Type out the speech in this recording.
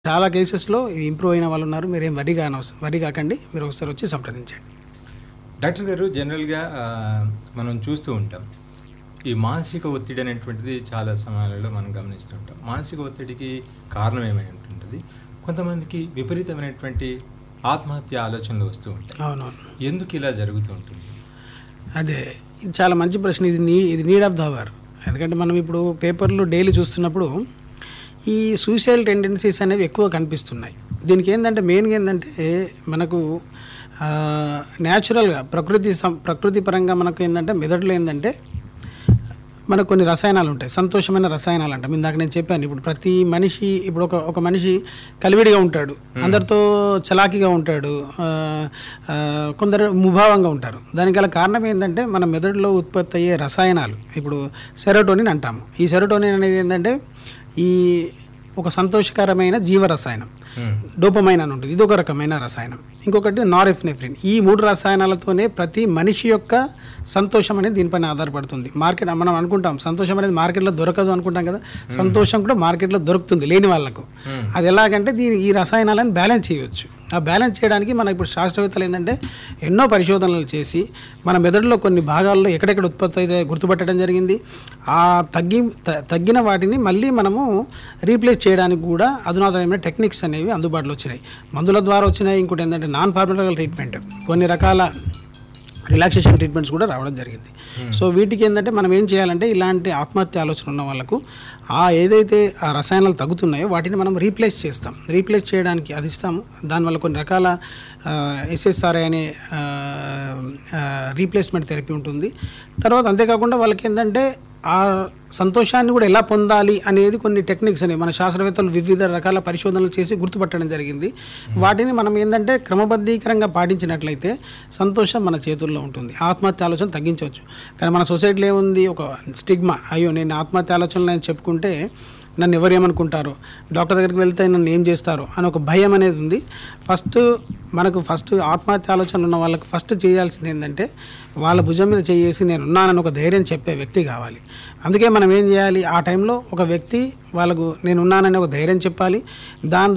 చాలా కేసెస్లో ఇంప్రూవ్ అయిన వాళ్ళు ఉన్నారు మీరేం వరి కానవసరం వరి కాకండి మీరు ఒకసారి వచ్చి సంప్రదించండి డాక్టర్ గారు జనరల్గా ఆ, మనం చూస్తూ ఉంటాం ఈ మానసిక ఒత్తిడి అనేటువంటిది చాలా సమయాలలో మనం గమనిస్తూ ఉంటాం మానసిక ఒత్తిడికి కారణం ఏమై ఉంటుంటుంది కొంతమందికి విపరీతమైనటువంటి ఆత్మహత్య ఆలోచనలు వస్తూ ఉంటాయి అవునవును ఎందుకు ఇలా జరుగుతూ ఉంటుంది అదే ఇది చాలా మంచి ప్రశ్న ఇది నీ ఇది నీడ్ ఆఫ్ ద అవర్ ఎందుకంటే మనం ఇప్పుడు పేపర్లు డైలీ చూస్తున్నప్పుడు ఈ సూసైడ్ టెండెన్సీస్ అనేవి ఎక్కువ కనిపిస్తున్నాయి దీనికి ఏంటంటే మెయిన్గా ఏంటంటే మనకు న్యాచురల్గా ప్రకృతి సం ప్రకృతి పరంగా మనకు ఏంటంటే మెదడులో ఏంటంటే మనకు కొన్ని రసాయనాలు ఉంటాయి సంతోషమైన రసాయనాలు అంటాం ఇందాక నేను చెప్పాను ఇప్పుడు ప్రతి మనిషి ఇప్పుడు ఒక ఒక మనిషి కలివిడిగా ఉంటాడు అందరితో చలాకీగా ఉంటాడు ఆ, ఆ, కొందరు ముభావంగా ఉంటారు దానికి గల కారణం ఏంటంటే మన మెదడులో ఉత్పత్తి అయ్యే రసాయనాలు ఇప్పుడు సెరోటోనిన్ అంటాము ఈ సెరోటోనిన్ అనేది ఏంటంటే ఈ ఒక సంతోషకరమైన జీవరసాయనం Hmm. డోపమైన్ అని ఉంటుంది ఇది ఒక రకమైన రసాయనం ఇంకొకటి నారెఫ్నెఫ్రిన్ ఈ మూడు రసాయనాలతోనే ప్రతి మనిషి యొక్క సంతోషం అనేది దీనిపైన ఆధారపడుతుంది మార్కెట్ మనం అనుకుంటాం సంతోషం అనేది మార్కెట్లో దొరకదు అనుకుంటాం కదా సంతోషం కూడా మార్కెట్లో దొరుకుతుంది లేని వాళ్ళకు Hmm. అది ఎలాగంటే దీని ఈ రసాయనాలను బ్యాలెన్స్ చేయవచ్చు ఆ బ్యాలెన్స్ చేయడానికి మన ఇప్పుడు శాస్త్రవేత్తలు ఏంటంటే ఎన్నో పరిశోధనలు చేసి మన మెదడులో కొన్ని భాగాల్లో ఎక్కడెక్కడ ఉత్పత్తి అయితే గుర్తుపట్టడం జరిగింది ఆ తగ్గి త- తగ్గిన వాటిని మళ్ళీ మనము రీప్లేస్ చేయడానికి కూడా అధునాతనమైన టెక్నిక్స్ అనేవి అందుబాటులో వచ్చినాయి మందుల ద్వారా వచ్చినాయి ఇంకోటి ఏంటంటే నాన్ ఫార్మటల్ ట్రీట్మెంట్ కొన్ని రకాల రిలాక్సేషన్ ట్రీట్మెంట్స్ కూడా రావడం జరిగింది సో వీటికి ఏంటంటే మనం ఏం చేయాలంటే ఇలాంటి ఆత్మహత్య ఆలోచన ఉన్న వాళ్ళకు ఆ ఏదైతే ఆ రసాయనాలు తగ్గుతున్నాయో వాటిని మనం రీప్లేస్ చేస్తాం రీప్లేస్ చేయడానికి అది ఇస్తాము దానివల్ల కొన్ని రకాల ఎస్ఎస్ఆర్ఐ అనే రీప్లేస్మెంట్ థెరపీ ఉంటుంది తర్వాత అంతేకాకుండా వాళ్ళకి ఏంటంటే ఆ సంతోషాన్ని కూడా ఎలా పొందాలి అనేది కొన్ని టెక్నిక్స్ అనేవి మన శాస్త్రవేత్తలు వివిధ రకాల పరిశోధనలు చేసి గుర్తుపట్టడం జరిగింది వాటిని మనం ఏంటంటే క్రమబద్ధీకరంగా పాటించినట్లయితే సంతోషం మన చేతుల్లో ఉంటుంది ఆత్మహత్య ఆలోచన తగ్గించవచ్చు కానీ మన సొసైటీలో ఏముంది ఒక స్టిగ్మా అయ్యో నేను ఆత్మహత్య ఆలోచనలు నేను చెప్పుకుంటే నన్ను ఎవరు ఏమనుకుంటారు డాక్టర్ దగ్గరికి వెళ్తే నన్ను ఏం చేస్తారు అని ఒక భయం అనేది ఉంది ఫస్ట్ మనకు ఫస్ట్ ఆత్మహత్య ఆలోచనలు ఉన్న వాళ్ళకి ఫస్ట్ చేయాల్సింది ఏంటంటే వాళ్ళ భుజం మీద చేసి నేను ఉన్నానని ఒక ధైర్యం చెప్పే వ్యక్తి కావాలి అందుకే మనం ఏం చేయాలి ఆ టైంలో ఒక వ్యక్తి వాళ్ళకు నేను ఉన్నానని ఒక ధైర్యం చెప్పాలి దాని